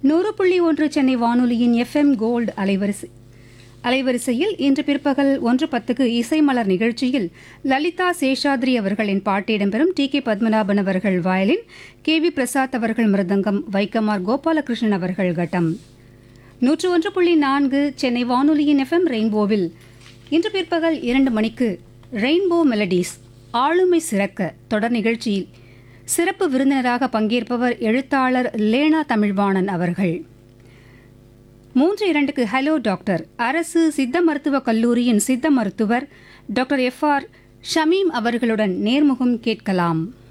நூறு புள்ளி ஒன்று சென்னை வானொலியின் எஃப்எம் கோல்டு அலைவரிசை அலைவரிசையில் இன்று பிற்பகல் ஒன்று பத்துக்கு இசைமலர் நிகழ்ச்சியில் லலிதா சேஷாத்ரி அவர்களின் பாட்டு இடம்பெறும் டி கே பத்மநாபன் அவர்கள் வயலின் கே வி பிரசாத் அவர்கள் மிருதங்கம் வைக்கமார் கோபாலகிருஷ்ணன் அவர்கள் கட்டம் நூற்று ஒன்று புள்ளி நான்கு சென்னை வானொலியின் எஃப்எம் ரெயின்போவில் இன்று பிற்பகல் இரண்டு மணிக்கு ரெயின்போ மெலடிஸ் ஆளுமை சிறக்க தொடர் நிகழ்ச்சியில் சிறப்பு விருந்தினராக பங்கேற்பவர் எழுத்தாளர் லேனா தமிழ்வாணன் அவர்கள் மூன்று இரண்டுக்கு ஹலோ டாக்டர் அரசு சித்த மருத்துவக் கல்லூரியின் சித்த மருத்துவர் டாக்டர் எஃப் ஆர் ஷமீம் அவர்களுடன் நேர்முகம் கேட்கலாம்